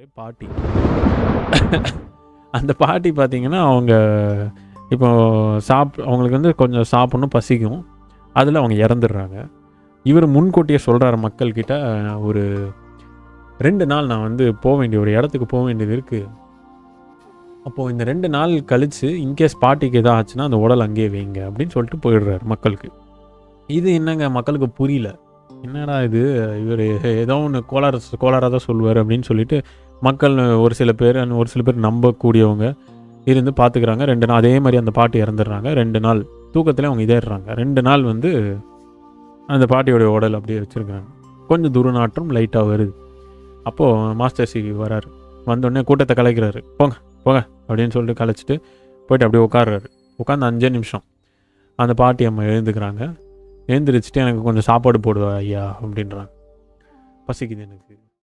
பாட்டி அந்த பாட்டி பார்த்தீங்கன்னா அவங்க இப்போ சாப் அவங்களுக்கு வந்து கொஞ்சம் சாப்பிட்ணும் பசிக்கும் அதில் அவங்க இறந்துடுறாங்க இவர் முன்கூட்டியே சொல்கிறாரு மக்கள்கிட்ட ஒரு ரெண்டு நாள் நான் வந்து போக வேண்டிய ஒரு இடத்துக்கு போக வேண்டியது இருக்குது அப்போது இந்த ரெண்டு நாள் கழித்து இன்கேஸ் பாட்டிக்கு எதாவது ஆச்சுன்னா அந்த உடல் அங்கேயே வைங்க அப்படின்னு சொல்லிட்டு போயிடுறாரு மக்களுக்கு இது என்னங்க மக்களுக்கு புரியல என்னடா இது இவர் ஏதோ ஒன்று கோளாறு கோளாறாக தான் சொல்லுவார் அப்படின்னு சொல்லிட்டு மக்கள் ஒரு சில பேர் ஒரு சில பேர் நம்பக்கூடியவங்க இருந்து பார்த்துக்கிறாங்க ரெண்டு நாள் அதே மாதிரி அந்த பாட்டி இறந்துடுறாங்க ரெண்டு நாள் தூக்கத்தில் அவங்க இதேறாங்க ரெண்டு நாள் வந்து அந்த பாட்டியோடைய உடல் அப்படியே வச்சுருக்காங்க கொஞ்சம் துர்நாற்றம் லைட்டாக வருது அப்போது மாஸ்டர் சி வராரு வந்தோடனே கூட்டத்தை கலைக்கிறாரு போங்க போங்க அப்படின்னு சொல்லிட்டு கலைச்சிட்டு போயிட்டு அப்படியே உட்கார்றாரு உட்காந்து அஞ்சே நிமிஷம் அந்த பாட்டி அம்மா எழுந்துக்கிறாங்க எழுந்திரிச்சிட்டு எனக்கு கொஞ்சம் சாப்பாடு போடுவா ஐயா அப்படின்றாங்க பசிக்குது எனக்கு